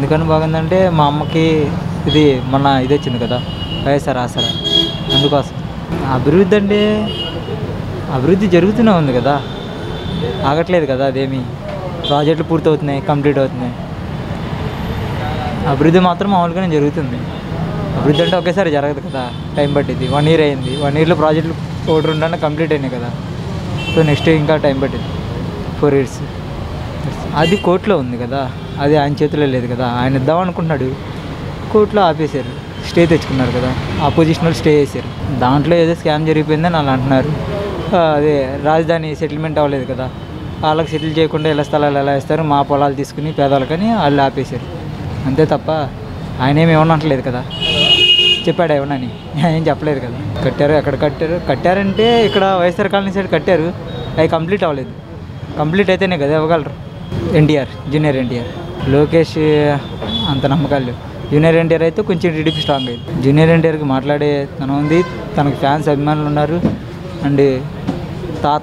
ఎందుకని బాగుందంటే మా అమ్మకి ఇది మొన్న ఇది వచ్చింది కదా వైఎస్ఆర్ ఆసరా అందుకోసం అభివృద్ధి అంటే అభివృద్ధి జరుగుతూనే ఉంది కదా ఆగట్లేదు కదా అదేమి ప్రాజెక్టులు పూర్తవుతున్నాయి కంప్లీట్ అవుతున్నాయి అభివృద్ధి మాత్రం మామూలుగానే జరుగుతుంది అభివృద్ధి అంటే ఒకేసారి జరగదు కదా టైం పట్టింది వన్ ఇయర్ అయింది వన్ ఇయర్లో ప్రాజెక్టులు ఒకటి రెండన్నా కంప్లీట్ అయినాయి కదా సో నెక్స్ట్ ఇంకా టైం పట్టింది ఫోర్ ఇయర్స్ అది కోర్టులో ఉంది కదా అది ఆయన చేతిలో లేదు కదా ఆయన ఇద్దాం అనుకుంటున్నాడు కోర్టులో ఆపేశారు స్టే తెచ్చుకున్నారు కదా ఆపోజిషనల్ స్టే చేశారు దాంట్లో ఏదో స్కామ్ జరిగిపోయిందని వాళ్ళు అంటున్నారు ఆ, అదే రాజధాని సెటిల్మెంట్ అవ్వలేదు కదా వాళ్ళకి సెటిల్ చేయకుండా ఇలా స్థలాలు ఎలా ఇస్తారు మా పొలాలు తీసుకుని పేదవాళ్ళకని వాళ్ళు ఆపేశారు అంతే తప్ప ఆయన ఏమి ఏమనట్లేదు కదా చెప్పాడు ఏమనని ఏం చెప్పలేదు కదా కట్టారు ఎక్కడ కట్టారు కట్టారంటే ఇక్కడ వైఎస్ఆర్ కాలనీ సైడ్ కట్టారు అవి కంప్లీట్ అవ్వలేదు కంప్లీట్ అయితేనే కదా ఇవ్వగలరు ఎన్టీఆర్ జూనియర్ ఎన్టీఆర్ లోకేష్ అంత నమ్మకాలు లేవు జూనియర్ ఎన్టీఆర్ అయితే కొంచెం టీడీపీ స్ట్రాంగ్ అయింది జూనియర్ ఎన్టీఆర్కి మాట్లాడే తన ఉంది తనకు ఫ్యాన్స్ అభిమానులు ఉన్నారు అండ్ తాత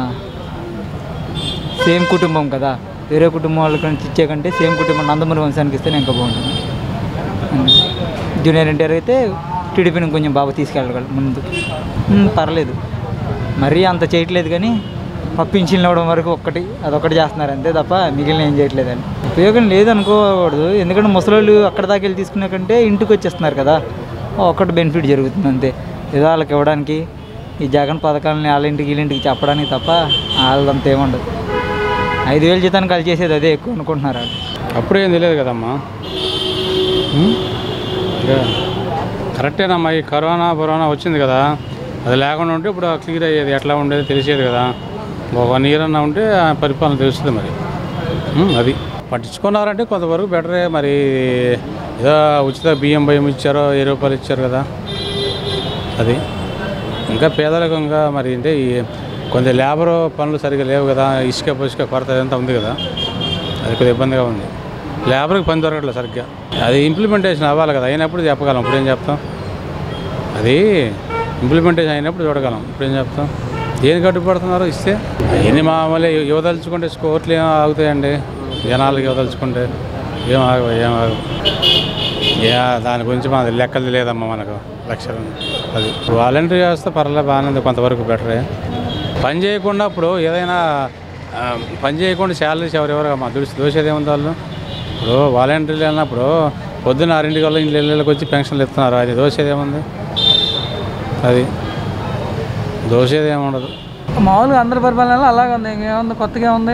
సేమ్ కుటుంబం కదా వేరే కుటుంబం వాళ్ళకి నుంచి ఇచ్చే కంటే సేమ్ కుటుంబం నందమూరి వంశానికి ఇస్తేనే ఇంకా బాగుంటుంది అండ్ జూనియర్ ఎన్టీఆర్ అయితే టీడీపీని కొంచెం బాగా తీసుకెళ్ళగలరు ముందు ఉమ్, పర్లేదు మరీ అంత చేయట్లేదు కానీ పప్పించిన ఇవ్వడం వరకు ఒక్కటి అదొక్కటి చేస్తున్నారు అంతే తప్ప మిగిలిన ఏం చేయట్లేదని ఉపయోగం లేదనుకోకూడదు ఎందుకంటే ముసలోళ్ళు అక్కడ దాకా వెళ్ళి తీసుకునే కంటే ఇంటికి వచ్చేస్తున్నారు కదా ఒక్కటి బెనిఫిట్ జరుగుతుంది అంతే ఏదో వాళ్ళకి ఇవ్వడానికి ఈ జగన్ పథకాలని వాళ్ళ ఇంటికి వీళ్ళింటికి చెప్పడానికి తప్ప వాళ్ళంతా ఏముండదు ఐదు వేలు జీతానికి వాళ్ళు చేసేది అదే ఎక్కువ అనుకుంటున్నారు వాళ్ళు అప్పుడేం తెలియదు కదమ్మా ఉం? ఇంకా కరెక్టేనమ్మా ఈ కరోనా కరోనా వచ్చింది కదా అది లేకుండా ఉంటే ఇప్పుడు క్లియర్ అయ్యేది ఎట్లా ఉండేది తెలిసేది కదా ఒక వన్ ఇయర్ అన్నా ఉంటే ఆ పరిపాలన తెలుస్తుంది మరి ఉం, అది పట్టించుకున్నారంటే కొంతవరకు బెటరే మరి ఏదో ఉచిత బియ్యం భయం ఇచ్చారో ఏ రూపాయలు ఇచ్చారు కదా అది ఇంకా పేదలకు ఇంకా మరి అంటే ఈ కొంత లేబర్ పనులు సరిగ్గా లేవు కదా ఇసుక పుసుక కొరత అంతా ఉంది కదా అది కొద్దిగా ఇబ్బందిగా ఉంది లేబర్కి పని దొరకట్లేదు సరిగ్గా అది ఇంప్లిమెంటేషన్ అవ్వాలి కదా అయినప్పుడు చెప్పగలం ఇప్పుడేం చెప్తాం అది ఇంప్లిమెంటేషన్ అయినప్పుడు చూడగలం ఇప్పుడేం చెప్తాం దేని కట్టుబడుతున్నారో ఇస్తే ఎన్ని మామూలు యువదలుచుకుంటే కోర్టులు ఏం ఆగుతాయండి జనాలకు యువదలుచుకుంటే ఏం ఆగవు ఏం ఆగవు ఏ దాని గురించి మన లెక్కలు లేదమ్మా మనకు లక్షలు అది వాలంటరీ వ్యవస్థ పర్లే బాగానే ఉంది కొంతవరకు బెటరే పని చేయకుండా ఇప్పుడు ఏదైనా ఆ, పని చేయకుండా శాలరీస్ ఎవరెవరు మా దూసి దోషేది ఏముంది వాళ్ళు ఇప్పుడు వాలంటీర్లు వెళ్ళినప్పుడు పొద్దున్న ఆరింటికి వల్ల ఇంట్లో ఇళ్ళకి వచ్చి పెన్షన్లు ఇస్తున్నారు అది దోషేది ఏముంది అది దోషేది ఏముండదు మామూలుగా అందరి పరిపాలన అలాగే ఉంది ఇంకేముంది కొత్తగా ఉంది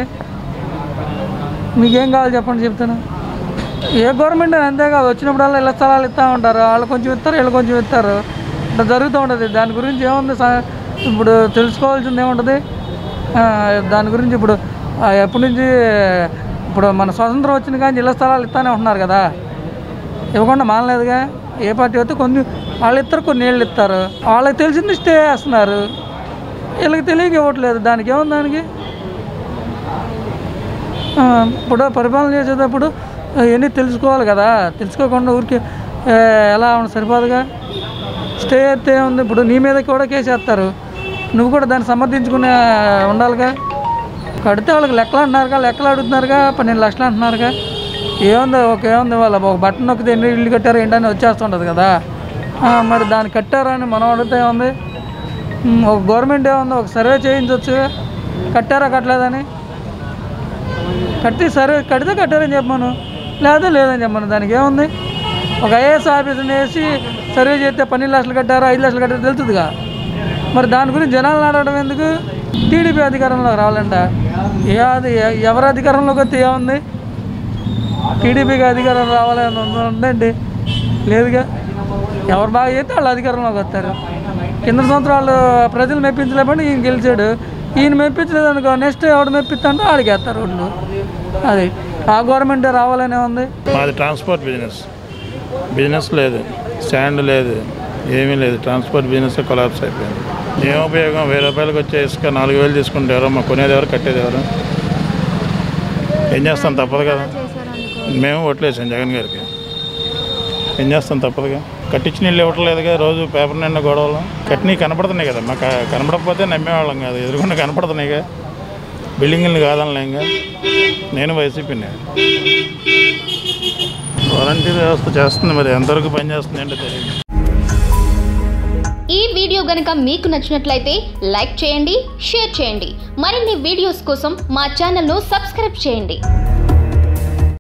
మీకేం కావాలి చెప్పండి చెప్తాను ఏ గవర్నమెంట్ అయినా అంతే కాదు వచ్చినప్పుడల్లా ఇళ్ళ స్థలాలు ఇస్తూ ఉంటారు వాళ్ళు కొంచెం ఇస్తారు వీళ్ళు కొంచెం ఇస్తారు ఇట్లా జరుగుతూ ఉంటుంది దాని గురించి ఏముంది సా- ఇప్పుడు తెలుసుకోవాల్సింది ఏముంటుంది ఆ, దాని గురించి ఇప్పుడు ఆ, ఎప్పటి నుంచి ఇప్పుడు మన స్వతంత్రం వచ్చిన కానీ ఇళ్ళ స్థలాలు ఇస్తానే ఉంటున్నారు కదా ఇవ్వకుండా మానలేదుగా ఏ పార్టీ అయితే కొన్ని వాళ్ళు ఇస్తారు కొన్ని ఏళ్ళు ఇస్తారు వాళ్ళకి తెలిసింది స్టే చేస్తున్నారు వీళ్ళకి తెలియక ఇవ్వట్లేదు దానికి ఏముంది దానికి ఆ, ఇప్పుడు పరిపాలన చేసేటప్పుడు ఇవన్నీ తెలుసుకోవాలి కదా తెలుసుకోకుండా ఊరికి ఆ, ఎలా ఉంది సరిపోదుగా స్టే అయితే ఉంది ఇప్పుడు నీ మీద కూడా కేసు వేస్తారు నువ్వు కూడా దాన్ని సమర్థించుకునే ఉండాలిగా కడితే వాళ్ళకి లెక్కలు అంటున్నారుగా లెక్కలు అడుగుతున్నారుగా పన్నెండు లక్షలు అంటున్నారుగా ఏముంది ఒక ఏముంది వాళ్ళ ఒక బట్టన్ నొక్కితే ఎన్ని ఇల్లు కట్టారు ఏంటని వచ్చేస్తుంటుంది కదా ఆ, మరి దాన్ని కట్టారని మనం అడిగితే ఏముంది ఉమ్, ఒక గవర్నమెంట్ ఏముంది ఒక సర్వే చేయించవచ్చు కట్టారా కట్టలేదని కట్టి సర్వే కడితే కట్టారని చెప్పమను లేదా లేదని చెప్పమను దానికి ఏముంది ఒక ఐఏఎస్ ఆఫీసర్ని వేసి సర్వే చేస్తే పన్నెండు లక్షలు కట్టారా ఐదు లక్షలు కట్టారో తెలుస్తుందిగా మరి దాని గురించి జనాలు ఆడడం ఎందుకు టీడీపీ అధికారంలోకి రావాలంట ఏ అది ఎ- ఎవరి అధికారంలోకి వస్తే ఏముంది టీడీపీకి అధికారం రావాలని ఉంద- ఉందండి లేదుగా ఎవరు బాగా చేస్తే వాళ్ళు అధికారంలోకి వస్తారు కింద సంవత్సరాలు ప్రజలు మెప్పించలేకపోతే ఈయన గెలిచాడు ఈయన మెప్పించలేదు అనుకో నెక్స్ట్ ఎవడు మెప్పిస్తుంటే ఆడికి వేస్తారు వాళ్ళు అది ఆ గవర్నమెంటే రావాలనే ఉంది మాది ట్రాన్స్పోర్ట్ బిజినెస్ బిజినెస్ లేదు స్టాండ్ లేదు ఏమీ లేదు ట్రాన్స్పోర్ట్ బిజినెస్ కొలాప్స్ అయిపోయింది ఏం ఉపయోగం వెయ్యి రూపాయలకు వచ్చే ఇసుక నాలుగు వేలు తీసుకుంటే ఎవరో మా కొనేది ఎవరు కట్టేది ఎవరు ఏం చేస్తాం తప్పదు కదా మేము ఓట్లేసాం జగన్ గారికి ఏం చేస్తాం తప్పదుగా కట్టించిన నీళ్ళు ఇవ్వట్లేదుగా రోజు పేపర్ నిండా గొడవలు కట్టినవి కనపడుతున్నాయి కదా మాకు కనపడకపోతే నమ్మేవాళ్ళం కాదు ఎదురుకుండా కనపడుతున్నాయిగా బిల్డింగులు కాదనలేంగా నేను వైసీపీనే వాలంటీర్ వ్యవస్థ చేస్తుంది మరి ఎంతవరకు పని చేస్తుంది ఏంటో తెలియదు ఈ వీడియో గనుక మీకు నచ్చినట్లయితే లైక్ చేయండి షేర్ చేయండి మరిన్ని వీడియోస్ కోసం మా ఛానల్ను సబ్స్క్రైబ్ చేయండి